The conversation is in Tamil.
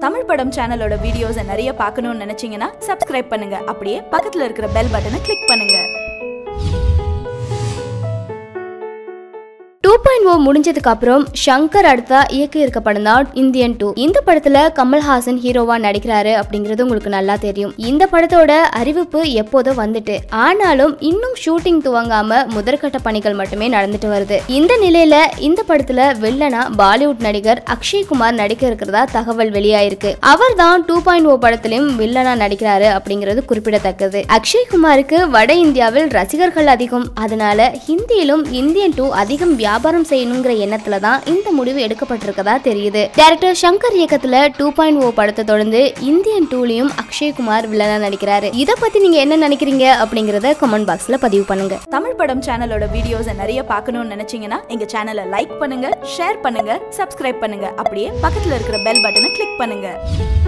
தமிழ் படம் சேனலோட வீடியோஸை நிறைய பார்க்கணும்னு நினைச்சீங்கன்னா சப்ஸ்கிரைப் பண்ணுங்க அப்படியே பக்கத்துல இருக்கிற பெல் பட்டனை கிளிக் பண்ணுங்க டூ பாயிண்ட் ஓ முடிஞ்சதுக்கு அப்புறம் ஷங்கர் அடுத்தா இயக்கி இருக்க படம் தான் இந்தியன் டூ இந்த படத்துல கமல்ஹாசன் ஹீரோவா நடிக்கிறாரு அப்படிங்கிறது உங்களுக்கு நல்லா தெரியும் இந்த படத்தோட அறிவிப்பு எப்போதோ வந்துட்டு ஆனாலும் இன்னும் ஷூட்டிங் துவங்காம முதற்கட்ட பணிகள் மட்டுமே நடந்துட்டு வருது இந்த நிலையில இந்த படத்துல வில்லனா பாலிவுட் நடிகர் அக்ஷய் குமார் நடிக்க இருக்கிறதா தகவல் வெளியாயிருக்கு அவர் தான் டூ பாயிண்ட் ஓ படத்திலும் வில்லனா நடிக்கிறாரு அப்படிங்கிறது குறிப்பிடத்தக்கது அக்ஷய் குமாருக்கு வட இந்தியாவில் ரசிகர்கள் அதிகம் அதனால ஹிந்தியிலும் இந்தியன் டூ அதிகம் வியாபாரம் செய்யணுங்கிற எண்ணத்துல தான் இந்த முடிவு எடுக்கப்பட்டிருக்கதா தெரியுது டைரக்டர் சங்கர் இயக்கத்துல டூ பாயிண்ட் ஓ படத்தை தொடர்ந்து இந்தியன் டூலையும் அக்ஷய் குமார் வில்லனா நடிக்கிறாரு இத பத்தி நீங்க என்ன நினைக்கிறீங்க அப்படிங்கறத கமெண்ட் பாக்ஸ்ல பதிவு பண்ணுங்க தமிழ் படம் சேனலோட வீடியோஸை நிறைய பார்க்கணும்னு நினைச்சீங்கன்னா எங்க சேனலை லைக் பண்ணுங்க ஷேர் பண்ணுங்க சப்ஸ்கிரைப் பண்ணுங்க அப்படியே பக்கத்துல இருக்கிற பெல் பட்டனை கிளிக் பண்ணுங்க